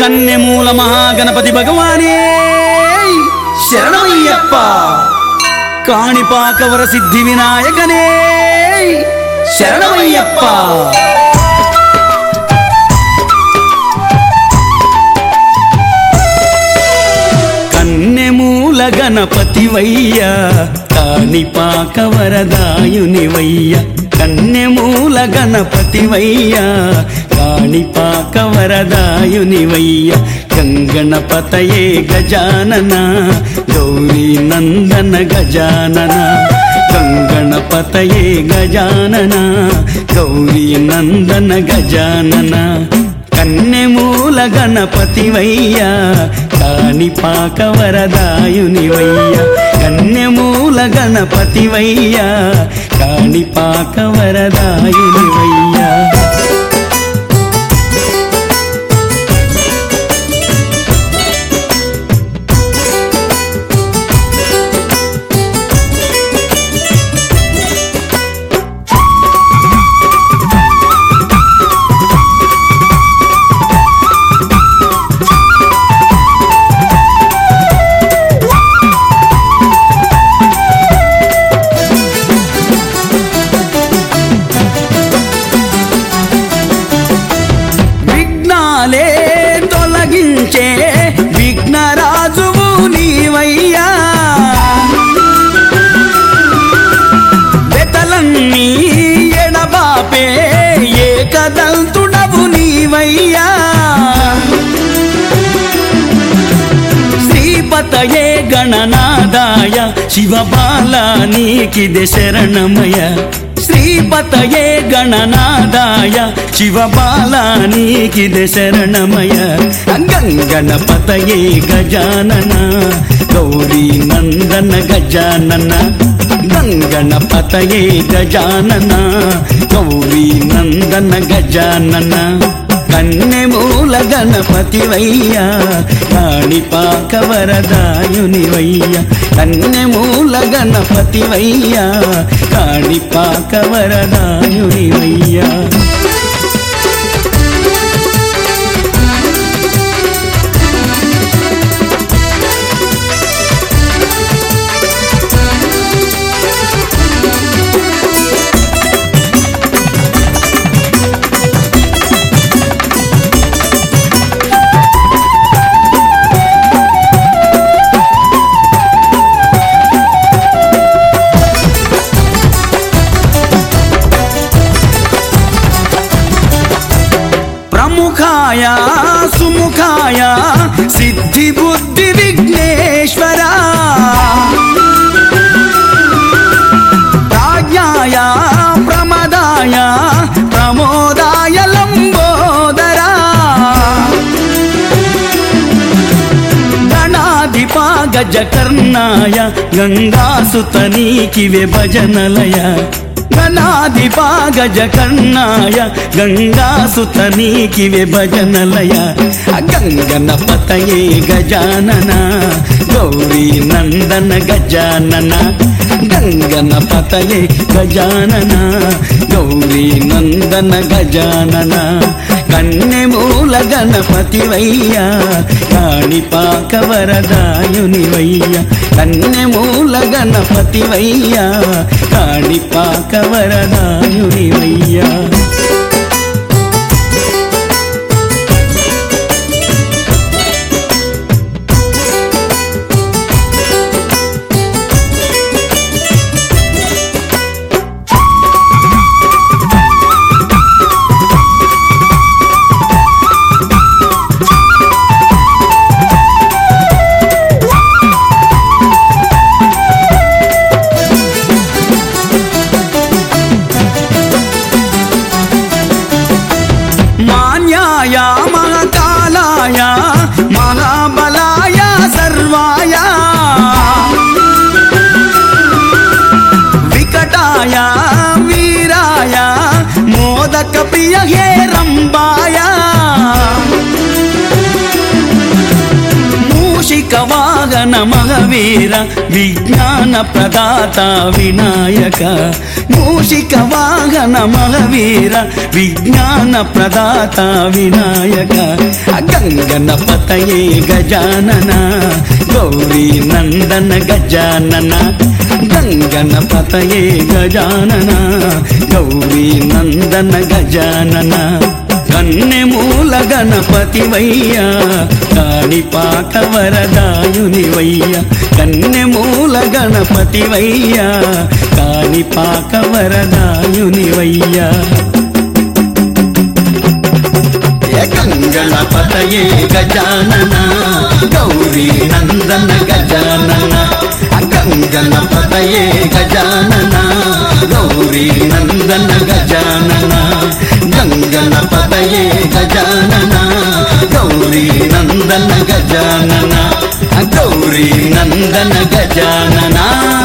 కన్నెమూల మహాగణపతి భగవానే శరణమయ్యప్ప కాణిపాకవర సిద్ధి వినాయకనే శరణమయ్యప్ప కన్నెమూల గణపతివయ్య కాణిపాక వరదాయునివయ్య కన్నెమూల గణపతివయ్య కాణిపాక వరదాయునివయ్య గంగణపతయే గజానన గౌరీ నందన గజానన గంగణపతయే గజానన గౌరీ నందన గజానన కన్నెమూల గణపతివయ్య కాణిపాక వరదాయునివయ్య కన్నెమూల గణపతివయ్య కాణిపాక వరదాయునివయ్య విఘ్నాలే తొలగించే విఘ్నరాజువు నీవయ్యా వెతలన్నీ ఎడబాపే ఏకదంతుడవు నీవయ్యా శ్రీపతయే గణనాదాయ శివబాల నీకిది శరణమయ శ్రీపతయే గణనాదాయ శివబాల నీకిది శరణమయ గంగణపతయే గజానన గౌరీ నందన గజానన గంగణపతయే గజానన గౌరీ నందన గజానన కన్నెమూల గణపతివయ్య కాణిపాక వరదాయునివయ్య కన్నెమూల గణపతివయ్య కాణిపాక వరదాయునివయ్య ప్రముఖాయ సుముఖాయ సిద్ధి బుద్ధి విఘ్నేశ్వర ప్రాజ్ఞాయ ప్రమదాయ ప్రమోదాయ లంబోదరా గణాధిపా గజకర్ణాయ గంగాసుతనీకి విభజనలయ గణాధిపా గజకర్ణాయ గంగాసుతనీకి విభజనలయ గంగనపతయే గజానన గౌరీ నందన గజానన గంగనపతయే గజానన గౌరీ నందన గజానన కన్నెమూల గణపతివయ్య కాణిపాక వరదాయునివయ్య కన్నెమూల గణపతివయ్య కాణిపాక వరదాయునివయ్య మాన్యాయ మహాకాలాయ మహాబలాయ సర్వాయ వికటాయ వీరాయ మోదక ప్రియ హే రంబాయ మూషిక వాహన మహవీర విజ్ఞాన ప్రదాత వినాయక మూషిక వాహన మహవీర విజ్ఞాన ప్రదాత వినాయక గంగ గంగనపతయే గజానన గౌరీ నందన గజానన గంగనపతయే గజానన గౌరీ నందన గజానన కన్నెమూల గణపతివయ్య కాణిపాక వరదాయునివయ్య కన్నెమూల గణపతివయ్య కాణిపాక వరదాయునివయ్య గంగణపతయే గజానన గౌరీ నందన గజానన గంగణపతయే గజానన గౌరీ నందన గజానన గంగణపతయే గజానన గౌరీ నందన గజానన గౌరీ నందన గజానన